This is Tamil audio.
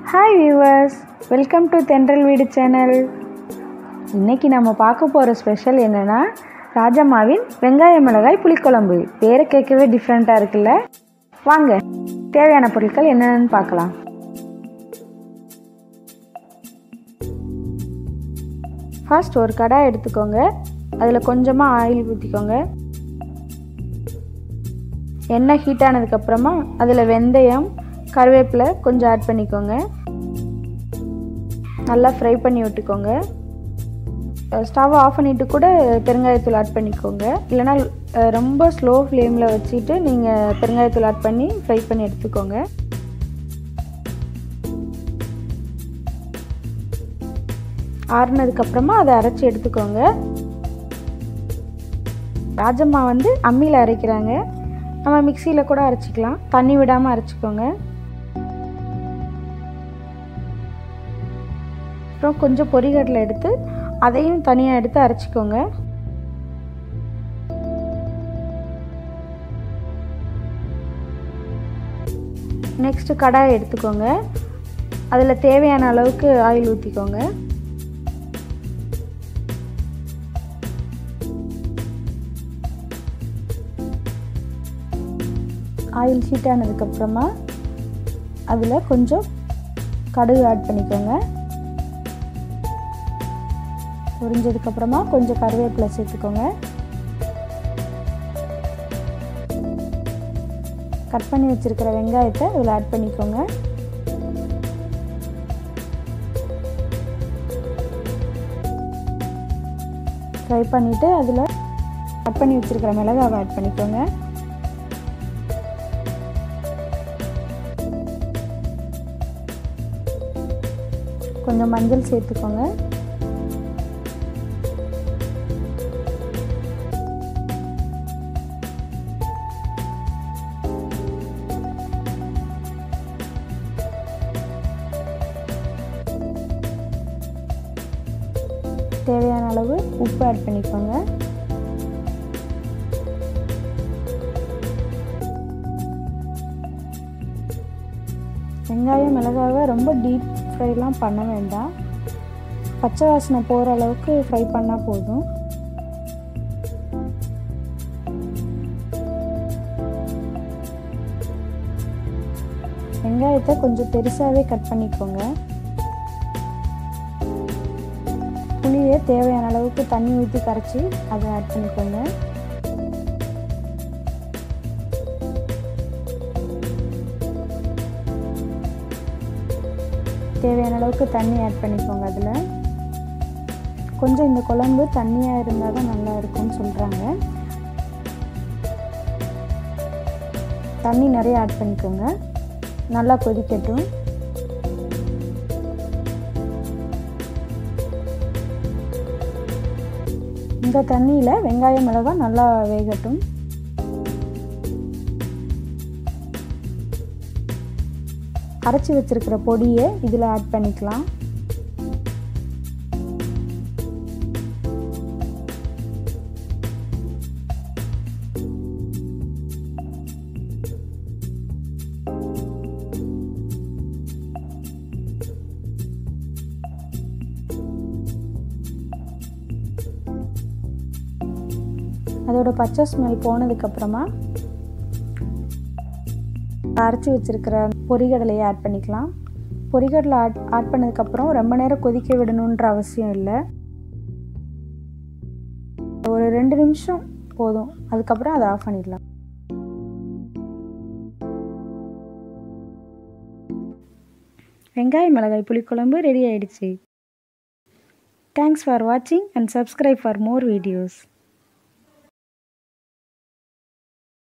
ஹாய் வியூவர்ஸ் வெல்கம் டு தென்றல் வீடு சேனல் இன்னைக்கு நம்ம பார்க்க போகிற ஸ்பெஷல் என்னென்னா ராஜம்மாவின் வெங்காய மிளகாய் புளிக்குழம்பு பேரை கேட்கவே டிஃப்ரெண்ட்டாக இருக்குல்ல வாங்க தேவையான பொருட்கள் என்னென்னு பார்க்கலாம் ஃபர்ஸ்ட் ஒரு கடாய் எடுத்துக்கோங்க அதில் கொஞ்சமாக ஆயில் ஊற்றிக்கோங்க எண்ணெய் ஹீட் ஆனதுக்கப்புறமா அதில் வெந்தயம் கருவேப்பிலை கொஞ்சம் ஆட் பண்ணிக்கோங்க நல்லா ஃப்ரை பண்ணி விட்டுக்கோங்க ஸ்டவ் ஆஃப் பண்ணிவிட்டு கூட பெருங்காயத்தூள் ஆட் பண்ணிக்கோங்க இல்லைனா ரொம்ப ஸ்லோ ஃப்ளேமில் வச்சுட்டு நீங்கள் பெருங்காயத்தூள் ஆட் பண்ணி ஃப்ரை பண்ணி எடுத்துக்கோங்க ஆறுனதுக்கப்புறமா அதை அரைச்சி எடுத்துக்கோங்க ராஜம்மா வந்து அம்மியில் அரைக்கிறாங்க நம்ம மிக்சியில் கூட அரைச்சிக்கலாம் தண்ணி விடாமல் அரைச்சிக்கோங்க அப்புறம் கொஞ்சம் பொரிகடலை எடுத்து அதையும் தனியாக எடுத்து அரைச்சிக்கோங்க நெக்ஸ்ட்டு கடாய் எடுத்துக்கோங்க அதில் தேவையான அளவுக்கு ஆயில் ஊற்றிக்கோங்க ஆயில் ஹீட் ஆனதுக்கப்புறமா அதில் கொஞ்சம் கடுகு ஆட் பண்ணிக்கோங்க உறிஞ்சதுக்கப்புறமா கொஞ்சம் கருவேப்பிலை சேர்த்துக்கோங்க கட் பண்ணி வச்சுருக்கிற வெங்காயத்தை இதில் ஆட் பண்ணிக்கோங்க ஃப்ரை பண்ணிவிட்டு அதில் கட் பண்ணி வச்சுருக்கிற மிளகாவை ஆட் பண்ணிக்கோங்க கொஞ்சம் மஞ்சள் சேர்த்துக்கோங்க தேவையான அளவு உப்பு ஆட் பண்ணிக்கோங்க வெங்காயம் மிளகாவை ரொம்ப டீப் ஃப்ரைலாம் பண்ண வேண்டாம் பச்சை வாசனை போகிற அளவுக்கு ஃப்ரை பண்ணால் போதும் வெங்காயத்தை கொஞ்சம் பெருசாகவே கட் பண்ணிக்கோங்க புளியை தேவையான அளவுக்கு தண்ணி ஊற்றி கரைச்சி அதை ஆட் பண்ணிக்கோங்க தேவையான அளவுக்கு தண்ணி ஆட் பண்ணிக்கோங்க அதில் கொஞ்சம் இந்த குழம்பு தண்ணியாக இருந்தால் தான் நல்லா இருக்கும்னு சொல்கிறாங்க தண்ணி நிறைய ஆட் பண்ணிக்கோங்க நல்லா கொதிக்கட்டும் இந்த தண்ணியில் வெங்காயம் மிளகா நல்லா வேகட்டும் அரைச்சி வச்சிருக்கிற பொடியை இதில் ஆட் பண்ணிக்கலாம் அதோட பச்சை ஸ்மெல் போனதுக்கப்புறமா அரைச்சி வச்சுருக்கிற பொரிகடலையை ஆட் பண்ணிக்கலாம் பொரிகடலை ஆட் ஆட் பண்ணதுக்கப்புறம் ரொம்ப நேரம் கொதிக்க விடணுன்ற அவசியம் இல்லை ஒரு ரெண்டு நிமிஷம் போதும் அதுக்கப்புறம் அதை ஆஃப் பண்ணிடலாம் வெங்காய மிளகாய் புளிக்குழம்பு ரெடி ஆயிடுச்சு தேங்க்ஸ் ஃபார் வாட்சிங் and subscribe for more videos